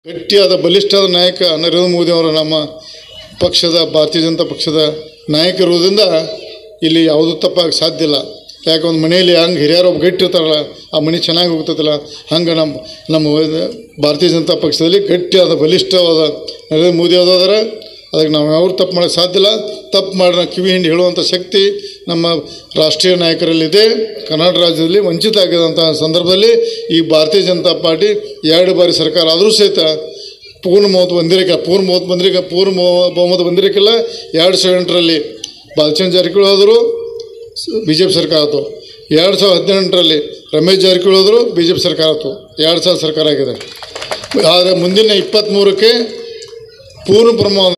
ಗಟ್ಟಿಯಾದ ಬಲಿಷ್ಠವಾದ ನಾಯಕ ನರೇಂದ್ರ ಮೋದಿ ಅವರು ನಮ್ಮ ಪಕ್ಷದ ಭಾರತೀಯ ಜನತಾ ಪಕ್ಷದ ನಾಯಕರುವುದರಿಂದ ಇಲ್ಲಿ ಯಾವುದೂ ತಪ್ಪಾಗ ಸಾಧ್ಯ ಇಲ್ಲ ಯಾಕೆ ಒಂದು ಮನೆಯಲ್ಲಿ ಹಂಗೆ ಹಿರಿಯರು ಒಬ್ಬ ಗಟ್ಟಿರ್ತಾರಲ್ಲ ಆ ಮನೆ ಚೆನ್ನಾಗಿ ಹೋಗ್ತದಲ್ಲ ಹಂಗೆ ನಮ್ಮ ನಮ್ಮ ಇದು ಭಾರತೀಯ ಜನತಾ ಪಕ್ಷದಲ್ಲಿ ಗಟ್ಟಿಯಾದ ಬಲಿಷ್ಠವಾದ ನರೇಂದ್ರ ಮೋದಿ ಅವರು ಅದಕ್ಕೆ ನಾವು ಯಾರು ತಪ್ಪು ಮಾಡೋಕ್ಕೆ ಸಾಧ್ಯ ಇಲ್ಲ ತಪ್ಪು ಮಾಡಿ ನಾವು ಕಿವಿ ಹಿಂಡಿ ಹೇಳುವಂಥ ಶಕ್ತಿ ನಮ್ಮ ರಾಷ್ಟ್ರೀಯ ನಾಯಕರಲ್ಲಿದೆ ಕರ್ನಾಟಕ ರಾಜ್ಯದಲ್ಲಿ ವಂಚಿತ ಆಗಿದಂಥ ಸಂದರ್ಭದಲ್ಲಿ ಈ ಭಾರತೀಯ ಜನತಾ ಪಾರ್ಟಿ ಎರಡು ಬಾರಿ ಸರ್ಕಾರ ಆದರೂ ಸಹಿತ ಪೂರ್ಣ ಬಹುಮತ ಬಂದಿರಕ್ಕೆ ಪೂರ್ಣ ಬಹುಮತ ಬಂದಿರಕ್ಕೆ ಪೂರ್ಣ ಬಹು- ಬಹುಮತ ಬಂದಿರಕ್ಕಿಲ್ಲ ಎರಡು ಸಾವಿರದ ಎಂಟರಲ್ಲಿ ಬಾಲಚಂದ್ರ ಜಾರಕಿಹೊಳಿ ಹೋದರು ಬಿ ಜೆ ಪಿ ಸರ್ಕಾರ ಆಯಿತು ಎರಡು ಸಾವಿರದ ಹದಿನೆಂಟರಲ್ಲಿ ರಮೇಶ್ ಜಾರಕಿಹೊಳಿ ಹೋದರು ಬಿ ಜೆ ಪಿ ಸರ್ಕಾರ ಆಯಿತು ಎರಡು ಸಾವಿರ ಸರ್ಕಾರ ಆಗಿದೆ ಆದರೆ ಮುಂದಿನ ಇಪ್ಪತ್ತ್ಮೂರಕ್ಕೆ ಪೂರ್ಣ ಪ್ರಮಾಣ